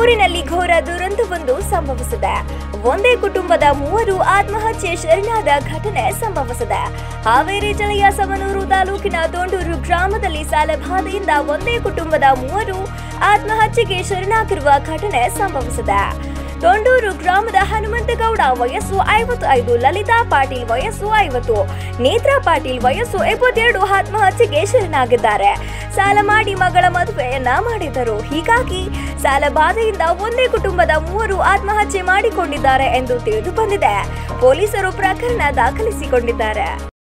ಊರಿನಲ್ಲಿ ಘೋರ ದುರಂತವೊಂದು ಸಂಭವಿಸಿದೆ ಒಂದೇ ಕುಟುಂಬದ ಮೂವರು ಆತ್ಮಹತ್ಯೆ ಶರಣಾದ ಘಟನೆ ಸಂಭವಿಸಿದೆ ಹಾವೇರಿ ಜಿಲ್ಲೆಯ ಸವನೂರು ತಾಲೂಕಿನ ತೊಂಡೂರು ಗ್ರಾಮದಲ್ಲಿ ಸಾಲಬಾಧೆಯಿಂದ ಒಂದೇ ಕುಟುಂಬದ ಮೂವರು ಆತ್ಮಹತ್ಯೆಗೆ ಶರಣಾಗಿರುವ ಘಟನೆ ಸಂಭವಿಸಿದೆ ತೊಂಡೂರು ಗ್ರಾಮದ ಹನುಮಂತಗೌಡ ವಯಸ್ಸು ಐವತ್ತು ಐದು ಲಲಿತಾ ಪಾಟೀಲ್ ವಯಸ್ಸು ಐವತ್ತು ನೇತ್ರಾ ಪಾಟೀಲ್ ವಯಸ್ಸು ಎಪ್ಪತ್ತೆರಡು ಆತ್ಮಹತ್ಯೆಗೆ ಶರಣಾಗಿದ್ದಾರೆ ಸಾಲ ಮಾಡಿ ಮಗಳ ಮದುವೆಯನ್ನ ಮಾಡಿದರು ಹೀಗಾಗಿ ಸಾಲ ಬಾಧೆಯಿಂದ ಒಂದೇ ಕುಟುಂಬದ ಮೂವರು ಆತ್ಮಹತ್ಯೆ ಮಾಡಿಕೊಂಡಿದ್ದಾರೆ ಎಂದು ತಿಳಿದು ಬಂದಿದೆ ಪೊಲೀಸರು ಪ್ರಕರಣ ದಾಖಲಿಸಿಕೊಂಡಿದ್ದಾರೆ